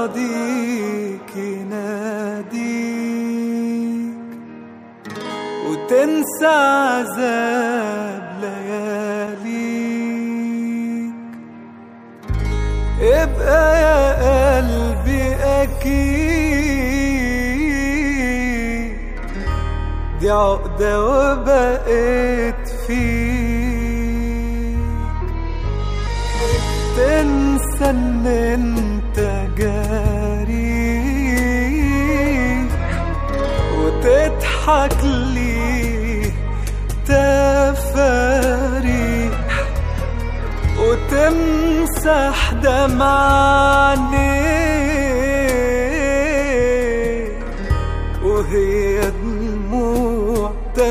صديق يناديك وتنسى عذاب لياليك ابقى يا قلبي أكيد دي عقدة وبقيت فيك تنسى ان انت جاري وتضحك لي تفاريح وتمسح دمع عينيك وهي دموع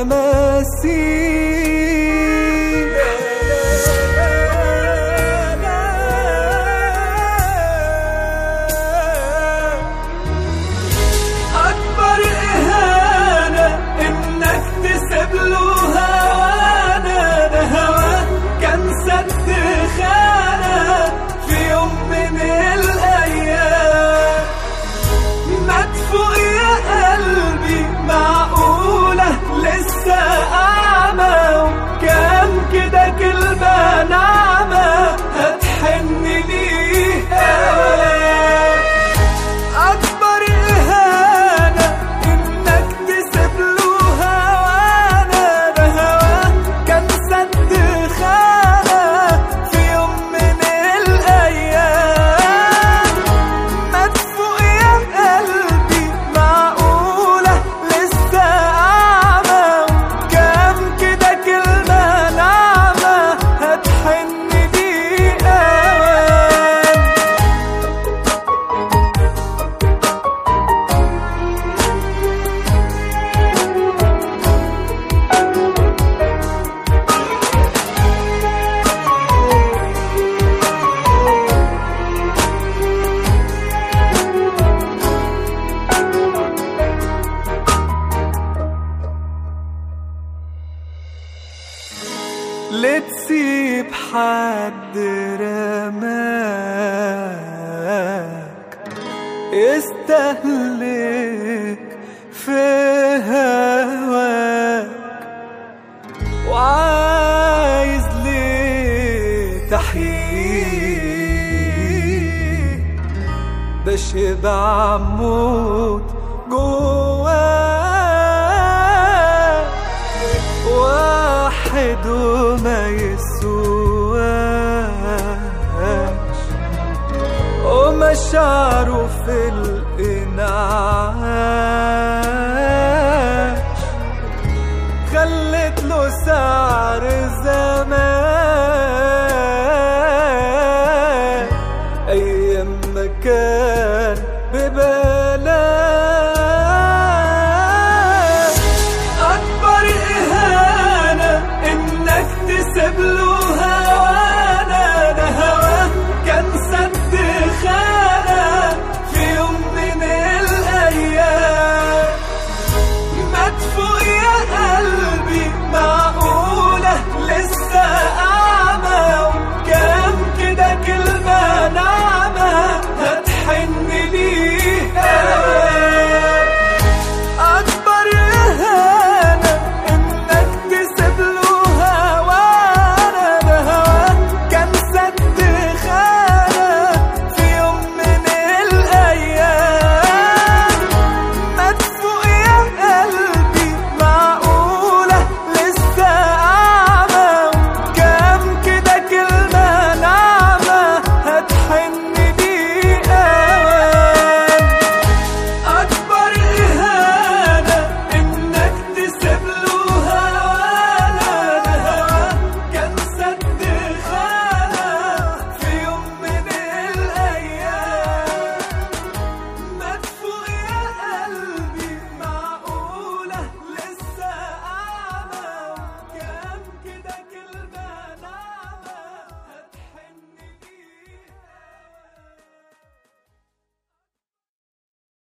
تماثيل أكبر إهانة إنك تسيب له هوانا ده هواك كان سد خانة في يوم من الأيام مدفوع يا قلبي معقولة لسه أعمى وكام كده كلمة ناعمة هتحن ليه أوام أكبر إهانة إنك تسيب له هوانا ده هواك كان سد خانة في يوم من الأيام مدفوع يا قلبي معقولة لسه أعمى وكام كده كلمة ناعمة هتحن دي أوام لتسيب حد رماك يستهلك في هواك وعايز ليه تحييك ده شبع موت جواك واحد وما يسواش ومشاعره في الإنعاش خلت له سعر زمان أيام ما كان ببال